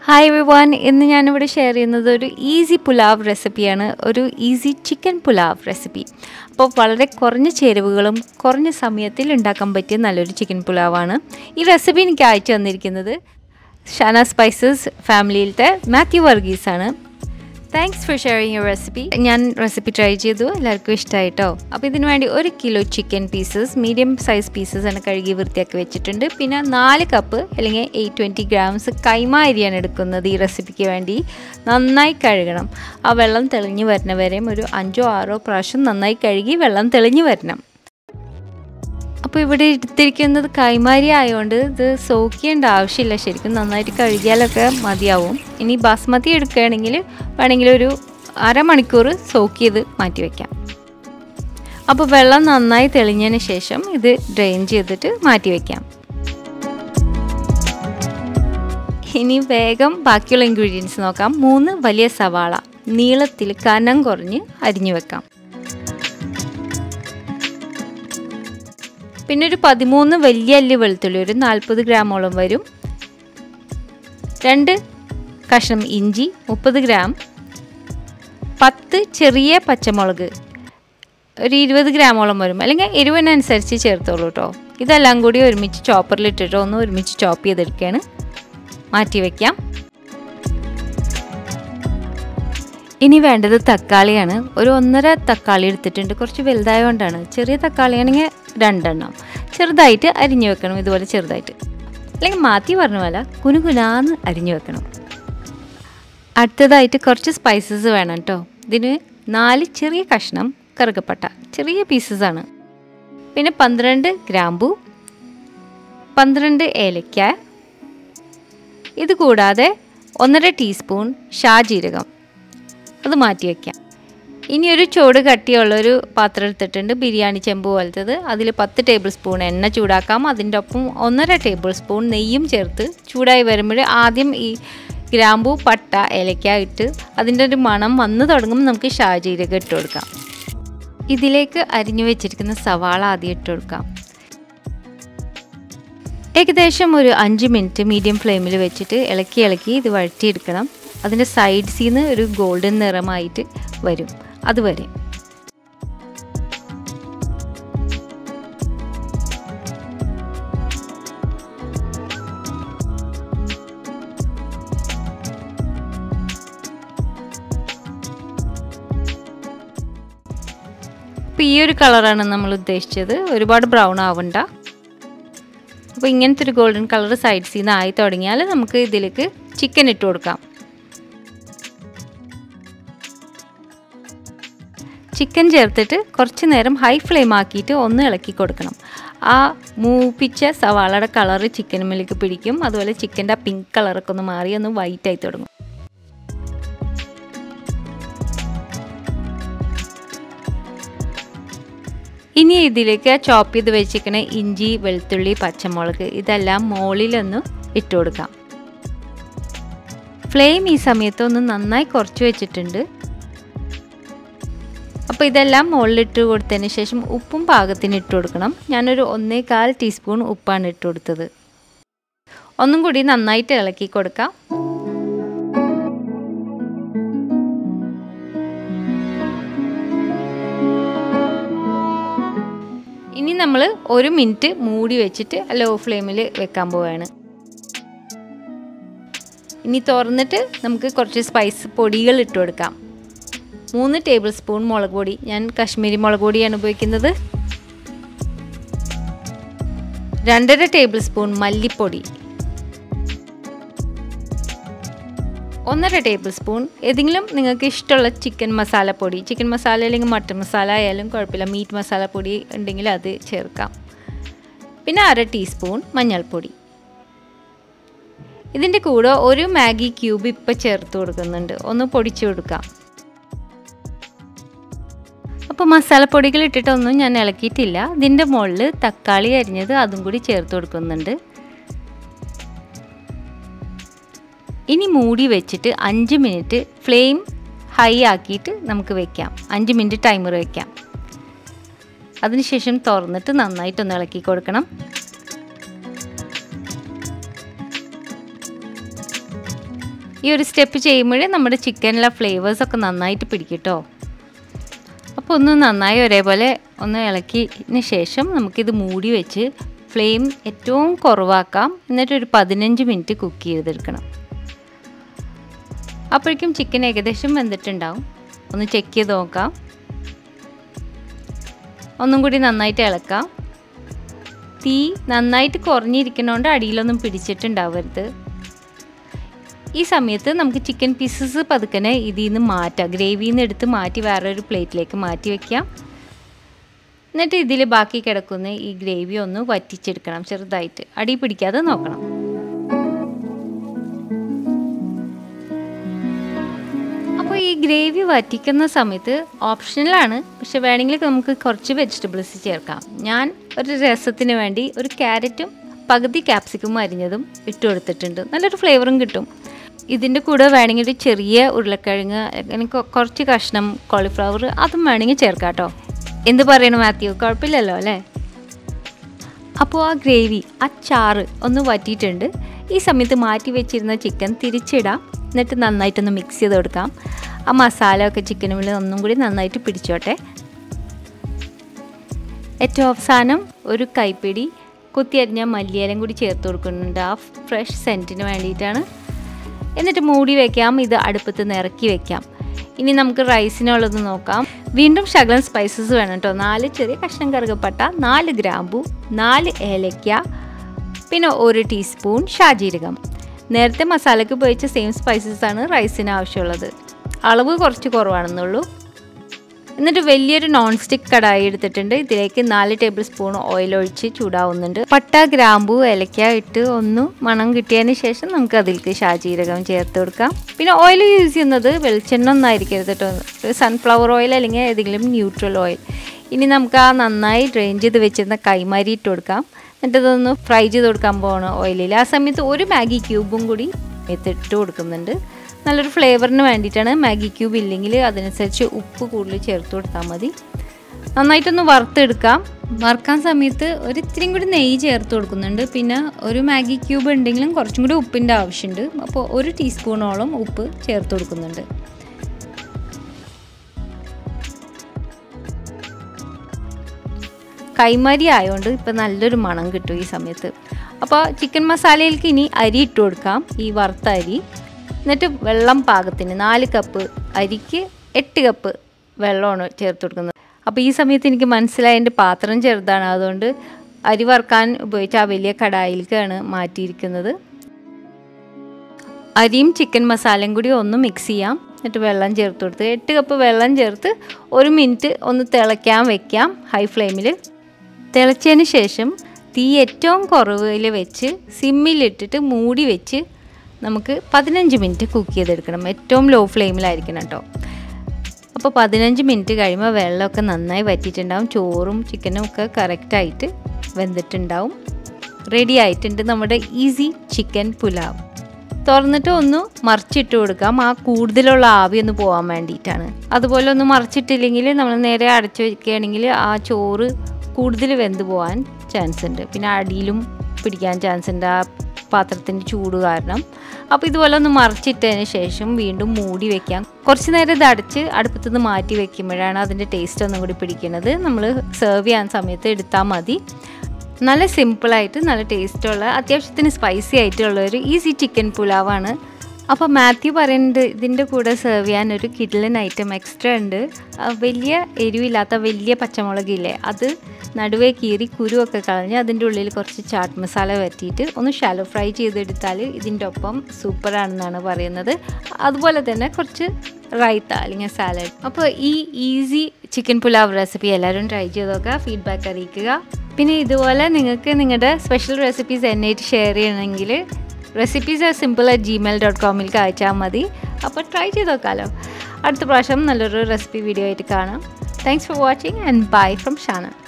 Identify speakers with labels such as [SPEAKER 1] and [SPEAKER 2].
[SPEAKER 1] hi every one ഇന്ന് ഞാനിവിടെ share ചെയ്യുന്നത് ഒരു ഈസി പുലാവ് റെസിപ്പിയാണ് ഒരു ഈസി ചിക്കൻ പുലാവ് റെസിപ്പി അപ്പോൾ വളരെ കുറഞ്ഞ ചേരുവകളും കുറഞ്ഞ സമയത്തിൽ ഉണ്ടാക്കാൻ പറ്റിയ നല്ലൊരു ചിക്കൻ പുലാവാണ് ഈ റെസിപ്പി എനിക്ക് അയച്ചു തന്നിരിക്കുന്നത് ഷാന സ്പൈസസ് ഫാമിലിയിലത്തെ മാത്യു വർഗീസാണ് thanks for sharing your recipe ഞാൻ റെസിപ്പി ട്രൈ ചെയ്തു എല്ലാവർക്കും ഇഷ്ടമായിട്ടോ അപ്പോൾ ഇതിന് വേണ്ടി ഒരു kilo chicken pieces medium size pieces ആണ് കഴുകി വൃത്തിയാക്കി വെച്ചിട്ടുണ്ട് പിന്നെ നാല് കപ്പ് അല്ലെങ്കിൽ എയ്റ്റ് ട്വൻറ്റി ഗ്രാംസ് കൈമ അരിയാണ് എടുക്കുന്നത് ഈ റെസിപ്പിക്ക് വേണ്ടി നന്നായി കഴുകണം ആ വെള്ളം തെളിഞ്ഞ് വരുന്ന വരെയും ഒരു അഞ്ചോ ആറോ പ്രാവശ്യം നന്നായി കഴുകി വെള്ളം തെളിഞ്ഞ് വരണം അപ്പോൾ ഇവിടെ എടുത്തിരിക്കുന്നത് കൈമാരി ആയതുകൊണ്ട് ഇത് സോക്ക് ചെയ്യേണ്ട ആവശ്യമില്ല ശരിക്കും നന്നായിട്ട് കഴുകിയാലൊക്കെ മതിയാവും ഇനി ബാസ്മതി എടുക്കുകയാണെങ്കിൽ വേണമെങ്കിൽ ഒരു അരമണിക്കൂർ സോക്ക് ചെയ്ത് മാറ്റി വയ്ക്കാം അപ്പോൾ വെള്ളം നന്നായി തെളിഞ്ഞതിന് ശേഷം ഇത് ഡ്രെയിൻ ചെയ്തിട്ട് മാറ്റി വയ്ക്കാം ഇനി വേഗം ബാക്കിയുള്ള ഇൻഗ്രീഡിയൻസ് നോക്കാം മൂന്ന് വലിയ സവാള നീളത്തിൽ കനം കുറഞ്ഞ് അരിഞ്ഞു വെക്കാം പിന്നെ ഒരു പതിമൂന്ന് വലിയ അല്ലി വെളുത്തുള്ളി ഒരു നാൽപ്പത് ഗ്രാമോളം വരും രണ്ട് കഷ്ണം ഇഞ്ചി മുപ്പത് ഗ്രാം പത്ത് ചെറിയ പച്ചമുളക് ഒരു ഇരുപത് ഗ്രാമോളം വരും അല്ലെങ്കിൽ എരിവിനനുസരിച്ച് ചേർത്തോളൂ കേട്ടോ ഇതെല്ലാം കൂടി ഒരുമിച്ച് ചോപ്പറിലിട്ടിട്ട് ഒന്ന് ഒരുമിച്ച് ചോപ്പ് ചെയ്തെടുക്കുകയാണ് മാറ്റി വയ്ക്കാം ഇനി വേണ്ടത് തക്കാളിയാണ് ഒരു ഒന്നര തക്കാളി എടുത്തിട്ടുണ്ട് കുറച്ച് വലുതായതുകൊണ്ടാണ് ചെറിയ തക്കാളി ആണെങ്കിൽ രണ്ടെണ്ണം ചെറുതായിട്ട് അരിഞ്ഞു വെക്കണം ഇതുപോലെ ചെറുതായിട്ട് അല്ലെങ്കിൽ മാറ്റി പറഞ്ഞ പോലെ കുനുകുനാന്ന് അരിഞ്ഞു വെക്കണം അടുത്തതായിട്ട് കുറച്ച് സ്പൈസസ് വേണം കേട്ടോ ഇതിന് നാല് ചെറിയ കഷ്ണം കറുകപ്പട്ട ചെറിയ പീസസ് ആണ് പിന്നെ പന്ത്രണ്ട് ഗ്രാമ്പു പന്ത്രണ്ട് ഏലക്ക ഇത് കൂടാതെ ഒന്നര ടീസ്പൂൺ ഷാജീരകം അത് മാറ്റി വയ്ക്കാം ഇനി ഒരു ചൂട് കട്ടിയുള്ളൊരു പാത്രം എടുത്തിട്ടുണ്ട് ബിരിയാണി ചെമ്പ് പോലത്തത് അതിൽ പത്ത് ടേബിൾ സ്പൂൺ എണ്ണ ചൂടാക്കാം അതിൻ്റെ ഒപ്പം ഒന്നര ടേബിൾ സ്പൂൺ നെയ്യും ചേർത്ത് ചൂടായി വരുമ്പോൾ ആദ്യം ഈ ഗ്രാമ്പൂ പട്ട ഏലക്ക ഇട്ട് അതിൻ്റെ ഒരു മണം വന്ന് തുടങ്ങുമ്പോൾ നമുക്ക് ഷാജീരകം ഇട്ട് കൊടുക്കാം ഇതിലേക്ക് അരിഞ്ഞു വെച്ചിരിക്കുന്ന സവാള ആദ്യം ഇട്ട് കൊടുക്കാം ഏകദേശം ഒരു അഞ്ച് മിനിറ്റ് മീഡിയം ഫ്ലെയിമിൽ വെച്ചിട്ട് ഇളക്കി ഇളക്കി ഇത് വഴറ്റിയെടുക്കണം അതിൻ്റെ സൈഡ്സിൽ നിന്ന് ഒരു ഗോൾഡൻ നിറമായിട്ട് വരും അതുവരെ അപ്പോൾ ഈ ഒരു കളറാണ് നമ്മൾ ഉദ്ദേശിച്ചത് ഒരുപാട് ബ്രൗൺ ആവണ്ട അപ്പോൾ ഇങ്ങനത്തെ ഒരു ഗോൾഡൻ കളർ സൈഡ്സിൽ നിന്ന് ആയി തുടങ്ങിയാൽ നമുക്ക് ഇതിലേക്ക് ചിക്കൻ ഇട്ട് കൊടുക്കാം ചിക്കൻ ചേർത്തിട്ട് കുറച്ച് നേരം ഹൈ ഫ്ലെയിം ആക്കിയിട്ട് ഒന്ന് ഇളക്കി കൊടുക്കണം ആ മൂപ്പിച്ച സവാളയുടെ കളർ ചിക്കനുമിലേക്ക് പിടിക്കും അതുപോലെ ചിക്കൻ്റെ ആ പിങ്ക് കളറൊക്കെ ഒന്ന് മാറി ഒന്ന് വൈറ്റ് ആയി തുടങ്ങും ഇനി ഇതിലേക്ക് ചോപ്പ് ചെയ്ത് വെച്ചിരിക്കുന്ന ഇഞ്ചി വെളുത്തുള്ളി പച്ചമുളക് ഇതെല്ലാം മുകളിലൊന്ന് ഇട്ട് കൊടുക്കാം ഫ്ലെയിം ഈ സമയത്ത് ഒന്ന് നന്നായി കുറച്ച് വെച്ചിട്ടുണ്ട് അപ്പോൾ ഇതെല്ലാം മുകളിലിട്ട് കൊടുത്തതിന് ശേഷം ഉപ്പും പാകത്തിന് ഇട്ട് കൊടുക്കണം ഞാനൊരു ഒന്നേകാൽ ടീസ്പൂൺ ഉപ്പാണ് ഇട്ട് കൊടുത്തത് ഒന്നും കൂടി നന്നായിട്ട് ഇളക്കി കൊടുക്കാം ഇനി നമ്മൾ ഒരു മിനിറ്റ് മൂടി വെച്ചിട്ട് ലോ ഫ്ലെയിമിൽ വെക്കാൻ പോവുകയാണ് ഇനി തുറന്നിട്ട് നമുക്ക് കുറച്ച് സ്പൈസ് പൊടികൾ ഇട്ട് കൊടുക്കാം മൂന്ന് ടേബിൾ സ്പൂൺ മുളക് പൊടി ഞാൻ കശ്മീരി മുളക് പൊടിയാണ് ഉപയോഗിക്കുന്നത് രണ്ടര ടേബിൾ സ്പൂൺ മല്ലിപ്പൊടി ഒന്നര ടേബിൾ സ്പൂൺ ഏതെങ്കിലും നിങ്ങൾക്ക് ഇഷ്ടമുള്ള ചിക്കൻ മസാലപ്പൊടി ചിക്കൻ മസാല അല്ലെങ്കിൽ മട്ടൻ മസാല ആയാലും കുഴപ്പമില്ല മീറ്റ് മസാലപ്പൊടി ഉണ്ടെങ്കിൽ അത് ചേർക്കാം പിന്നെ അര ടീസ്പൂൺ മഞ്ഞൾപ്പൊടി ഇതിൻ്റെ കൂടെ ഒരു മാഗി ക്യൂബ് ഇപ്പം ചേർത്ത് കൊടുക്കുന്നുണ്ട് ഒന്ന് പൊടിച്ചു കൊടുക്കാം അപ്പോൾ മസാലപ്പൊടികൾ ഇട്ടിട്ടൊന്നും ഞാൻ ഇളക്കിയിട്ടില്ല ഇതിൻ്റെ മുകളിൽ തക്കാളി അരിഞ്ഞത് അതും കൂടി ചേർത്ത് കൊടുക്കുന്നുണ്ട് ഇനി മൂടി വെച്ചിട്ട് അഞ്ച് മിനിറ്റ് ഫ്ലെയിം ഹൈ ആക്കിയിട്ട് നമുക്ക് വെക്കാം അഞ്ച് മിനിറ്റ് ടൈമർ വെക്കാം അതിനുശേഷം തുറന്നിട്ട് നന്നായിട്ടൊന്ന് ഇളക്കി കൊടുക്കണം ഈ ഒരു സ്റ്റെപ്പ് ചെയ്യുമ്പോഴേ നമ്മുടെ ചിക്കനിലെ ഫ്ലേവേഴ്സൊക്കെ നന്നായിട്ട് പിടിക്കും കേട്ടോ അപ്പോൾ ഒന്ന് നന്നായി ഒരേപോലെ ഒന്ന് ഇളക്കിയതിന് ശേഷം നമുക്കിത് മൂടി വെച്ച് ഫ്ലെയിം ഏറ്റവും കുറവാക്കാം എന്നിട്ട് ഒരു പതിനഞ്ച് മിനിറ്റ് കുക്ക് ചെയ്തെടുക്കണം അപ്പോഴേക്കും ചിക്കൻ ഏകദേശം വെന്തിട്ടുണ്ടാവും ഒന്ന് ചെക്ക് ചെയ്ത് നോക്കാം ഒന്നും കൂടി നന്നായിട്ട് ഇളക്കാം തീ നന്നായിട്ട് കുറഞ്ഞിരിക്കുന്നതുകൊണ്ട് അടിയിലൊന്നും പിടിച്ചിട്ടുണ്ടാവരുത് ഈ സമയത്ത് നമുക്ക് ചിക്കൻ പീസസ് പതുക്കനെ ഇതിൽ നിന്ന് മാറ്റാം ഗ്രേവിയിൽ നിന്ന് എടുത്ത് മാറ്റി വേറൊരു പ്ലേറ്റിലേക്ക് മാറ്റി വെക്കാം എന്നിട്ട് ഇതിൽ ബാക്കി കിടക്കുന്ന ഈ ഗ്രേവി ഒന്ന് വറ്റിച്ചെടുക്കണം ചെറുതായിട്ട് അടി പിടിക്കാതെ നോക്കണം അപ്പോൾ ഈ ഗ്രേവി വറ്റിക്കുന്ന സമയത്ത് ഓപ്ഷണലാണ് പക്ഷെ വേണമെങ്കിൽ നമുക്ക് കുറച്ച് വെജിറ്റബിൾസ് ചേർക്കാം ഞാൻ ഒരു രസത്തിന് വേണ്ടി ഒരു ക്യാരറ്റും പകുതി ക്യാപ്സിക്കും അരിഞ്ഞതും ഇട്ട് കൊടുത്തിട്ടുണ്ട് നല്ലൊരു ഫ്ലേവറും കിട്ടും ഇതിൻ്റെ കൂടെ വേണമെങ്കിൽ ഒരു ചെറിയ ഉരുളക്കിഴങ്ങ് അങ്ങനെ കുറച്ച് കഷ്ണം കോളിഫ്ലവർ അതും വേണമെങ്കിൽ ചേർക്കാം കേട്ടോ എന്ത് പറയണു മാത്യു കുഴപ്പമില്ലല്ലോ അല്ലേ അപ്പോൾ ആ ഗ്രേവി ആ ചാറ് ഒന്ന് വറ്റിയിട്ടുണ്ട് ഈ സമയത്ത് മാറ്റി വെച്ചിരുന്ന ചിക്കൻ തിരിച്ചിടാം എന്നിട്ട് നന്നായിട്ടൊന്ന് മിക്സ് ചെയ്ത് കൊടുക്കാം ആ മസാല ഒക്കെ ചിക്കനുള്ളിൽ ഒന്നും കൂടി നന്നായിട്ട് പിടിച്ചോട്ടെ ഏറ്റവും അവസാനം ഒരു കൈപ്പിടി കുത്തിയരിഞ്ഞ മല്ലിയിലും കൂടി ചേർത്ത് കൊടുക്കുന്നുണ്ട് ആ ഫ്രഷ് സെൻറ്റിന് വേണ്ടിയിട്ടാണ് എന്നിട്ട് മൂടി വെക്കാം ഇത് അടുപ്പത്ത് നിന്ന് ഇറക്കി വെക്കാം ഇനി നമുക്ക് റൈസിനുള്ളത് നോക്കാം വീണ്ടും ശകലം സ്പൈസസ് വേണം കേട്ടോ നാല് ചെറിയ കഷ്ണം കറുകപ്പട്ട നാല് ഗ്രാമ്പു നാല് ഏലയ്ക്ക പിന്നെ ഒരു ടീസ്പൂൺ ഷാജീരകം നേരത്തെ മസാലയ്ക്ക് ഉപയോഗിച്ച സെയിം സ്പൈസസ് ആണ് റൈസിന് ആവശ്യമുള്ളത് അളവ് കുറച്ച് കുറവാണെന്നുള്ളൂ എന്നിട്ട് വലിയൊരു നോൺ സ്റ്റിക്ക് കടായി എടുത്തിട്ടുണ്ട് ഇതിലേക്ക് നാല് ടേബിൾ സ്പൂൺ ഓയിൽ ഒഴിച്ച് ചൂടാവുന്നുണ്ട് പട്ട ഗ്രാമ്പു ഏലക്ക ഇട്ട് ഒന്ന് മണം കിട്ടിയതിന് ശേഷം നമുക്ക് അതിലേക്ക് ഷാജീരകം ചേർത്ത് കൊടുക്കാം പിന്നെ ഓയിൽ യൂസ് ചെയ്യുന്നത് വെളിച്ചെണ്ണ ഒന്നായിരിക്കരുത് കേട്ടോ സൺഫ്ലവർ ഓയിൽ അല്ലെങ്കിൽ ഏതെങ്കിലും ന്യൂട്രൽ ഓയിൽ ഇനി നമുക്ക് ആ നന്നായി ഡ്രെയിൻ ചെയ്ത് വെച്ചിരുന്ന കൈമാരി ഇട്ട് കൊടുക്കാം എന്നിട്ട് ഇതൊന്ന് ഫ്രൈ ചെയ്ത് കൊടുക്കാൻ പോകണം ഓയിലിൽ ആ സമയത്ത് ഒരു മാഗി ക്യൂബും കൂടി എത്തിട്ട് കൊടുക്കുന്നുണ്ട് നല്ലൊരു ഫ്ലേവറിന് വേണ്ടിയിട്ടാണ് മാഗി ക്യൂബ് ഇല്ലെങ്കിൽ അതനുസരിച്ച് ഉപ്പ് കൂടുതൽ ചേർത്ത് കൊടുത്താൽ മതി നന്നായിട്ടൊന്ന് വറുത്തെടുക്കാം വറുക്കാൻ സമയത്ത് ഒരു ഇത്തിരിയും കൂടി നെയ്യ് ചേർത്ത് കൊടുക്കുന്നുണ്ട് പിന്നെ ഒരു മാഗി ക്യൂബ് ഉണ്ടെങ്കിലും കുറച്ചും കൂടി ഉപ്പിൻ്റെ ആവശ്യമുണ്ട് അപ്പോൾ ഒരു ടീസ്പൂണോളം ഉപ്പ് ചേർത്ത് കൊടുക്കുന്നുണ്ട് കൈമാരി ആയതുകൊണ്ട് ഇപ്പം നല്ലൊരു മണം കിട്ടും ഈ സമയത്ത് അപ്പോൾ ചിക്കൻ മസാലയിലേക്ക് ഇനി അരി ഇട്ട് കൊടുക്കാം ഈ വറുത്ത അരി എന്നിട്ട് വെള്ളം പാകത്തിന് നാല് കപ്പ് അരിക്ക് എട്ട് കപ്പ് വെള്ളമാണ് ചേർത്ത് കൊടുക്കുന്നത് അപ്പോൾ ഈ സമയത്ത് എനിക്ക് മനസ്സിലായ എൻ്റെ പാത്രം ചെറുതാണ് അതുകൊണ്ട് അരി വറുക്കാൻ ഉപയോഗിച്ച ആ വലിയ കടായിലേക്കാണ് മാറ്റിയിരിക്കുന്നത് അരിയും ചിക്കൻ മസാലയും കൂടി ഒന്ന് മിക്സ് ചെയ്യാം എന്നിട്ട് വെള്ളം ചേർത്ത് കൊടുത്ത് എട്ട് കപ്പ് വെള്ളം ചേർത്ത് ഒരു മിനിറ്റ് ഒന്ന് തിളയ്ക്കാൻ വെക്കാം ഹൈ ഫ്ലെയിമിൽ തിളച്ചതിന് ശേഷം തീ ഏറ്റവും കുറവിൽ വെച്ച് സിമ്മിലിട്ടിട്ട് മൂടി വെച്ച് നമുക്ക് പതിനഞ്ച് മിനിറ്റ് കുക്ക് ചെയ്തെടുക്കണം ഏറ്റവും ലോ ഫ്ലെയിമിലായിരിക്കണം കേട്ടോ അപ്പോൾ പതിനഞ്ച് മിനിറ്റ് കഴിയുമ്പോൾ വെള്ളമൊക്കെ നന്നായി വറ്റിയിട്ടുണ്ടാവും ചോറും ചിക്കനും ഒക്കെ കറക്റ്റായിട്ട് വെന്തിട്ടുണ്ടാവും റെഡി ആയിട്ടുണ്ട് നമ്മുടെ ഈസി ചിക്കൻ പുലാവ് തുറന്നിട്ട് ഒന്ന് മറിച്ചിട്ട് കൊടുക്കാം ആ കൂടുതലുള്ള ആവി ഒന്ന് പോകാൻ വേണ്ടിയിട്ടാണ് അതുപോലെ ഒന്ന് മറിച്ചിട്ടില്ലെങ്കിൽ നമ്മൾ നേരെ അടച്ചു വയ്ക്കുകയാണെങ്കിൽ ആ ചോറ് കൂടുതൽ വെന്ത് പോകാൻ ചാൻസ് ഉണ്ട് പിന്നെ അടിയിലും പിടിക്കാൻ ചാൻസ് ഉണ്ട് ആ പാത്രത്തിൻ്റെ ചൂട് കാരണം അപ്പോൾ ഇതുപോലെ ഒന്ന് മറിച്ചിട്ടതിന് ശേഷം വീണ്ടും മൂടി വെക്കാം കുറച്ച് നേരം ഇത് അടച്ച് അടുപ്പത്തു നിന്ന് മാറ്റി വെക്കുമ്പോഴാണ് അതിൻ്റെ ടേസ്റ്റ് ഒന്നും കൂടി പിടിക്കുന്നത് നമ്മൾ സെർവ് ചെയ്യാൻ സമയത്ത് എടുത്താൽ മതി നല്ല സിമ്പിളായിട്ട് നല്ല ടേസ്റ്റുള്ള അത്യാവശ്യത്തിന് സ്പൈസി ആയിട്ടുള്ള ഒരു ഈസി ചിക്കൻ പുലാവാണ് അപ്പോൾ മാത്യു പറയുന്നുണ്ട് ഇതിൻ്റെ കൂടെ സെർവ് ചെയ്യാൻ ഒരു കിഡ്ലൻ ഐറ്റം എക്സ്ട്രാ ഉണ്ട് ആ, വലിയ എരിവില്ലാത്ത വലിയ പച്ചമുളകില്ലേ അത് നടുവേ കീറി കുരുവൊക്കെ കളഞ്ഞ് അതിൻ്റെ ഉള്ളിൽ കുറച്ച് ചാട്ട് മസാല വറ്റിയിട്ട് ഒന്ന് ഷാലോ ഫ്രൈ ചെയ്തെടുത്താൽ ഇതിൻ്റെ ഒപ്പം സൂപ്പറാണെന്നാണ് പറയുന്നത് അതുപോലെ തന്നെ കുറച്ച് റൈത്ത അല്ലെങ്കിൽ സാലഡ് അപ്പോൾ ഈ ഈസി ചിക്കൻ പുലാവ് റെസിപ്പി എല്ലാവരും ട്രൈ ചെയ്ത് നോക്കുക ഫീഡ്ബാക്ക് അറിയിക്കുക പിന്നെ ഇതുപോലെ നിങ്ങൾക്ക് നിങ്ങളുടെ സ്പെഷ്യൽ റെസിപ്പീസ് എന്നായിട്ട് ഷെയർ ചെയ്യണമെങ്കിൽ recipes simple at Gmail dot കോമിലേക്ക് അയച്ചാൽ മതി അപ്പോൾ ട്രൈ ചെയ്ത് നോക്കാമല്ലോ അടുത്ത പ്രാവശ്യം നല്ലൊരു റെസിപ്പി വീഡിയോ ആയിട്ട് കാണാം thanks for watching and bye from Shana